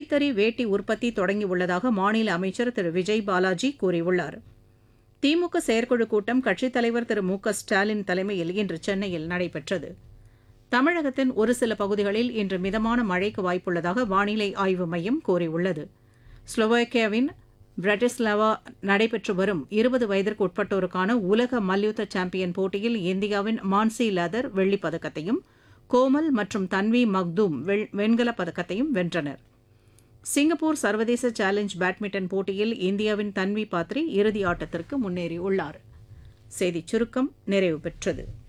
கைத்தறி வேட்டி உற்பத்தி தொடங்கியுள்ளதாக மாநில அமைச்சர் திரு விஜய் பாலாஜி கூறியுள்ளார் திமுக செயற்குழு கூட்டம் கட்சித் தலைவர் திரு மு க ஸ்டாலின் தலைமையில் இன்று சென்னையில் நடைபெற்றது தமிழகத்தின் ஒரு சில பகுதிகளில் இன்று மிதமான மழைக்கு வாய்ப்புள்ளதாக வானிலை ஆய்வு மையம் கூறியுள்ளது ஸ்லோவாக்கியாவின் பிரட்டிஸ்லாவா நடைபெற்று வரும் இருபது வயதிற்கு உட்பட்டோருக்கான உலக மல்யுத்த சாம்பியன் போட்டியில் இந்தியாவின் மான்சி லதர் வெள்ளிப் பதக்கத்தையும் கோமல் மற்றும் தன்வி மக்தூம் வெண்கலப் பதக்கத்தையும் வென்றனர் சிங்கப்பூர் சர்வதேச சேலஞ்ச் பேட்மிண்டன் போட்டியில் இந்தியாவின் தன்வி பாத்ரி இறுதி ஆட்டத்திற்கு முன்னேறியுள்ளார் செய்திச் சுருக்கம் நிறைவு பெற்றது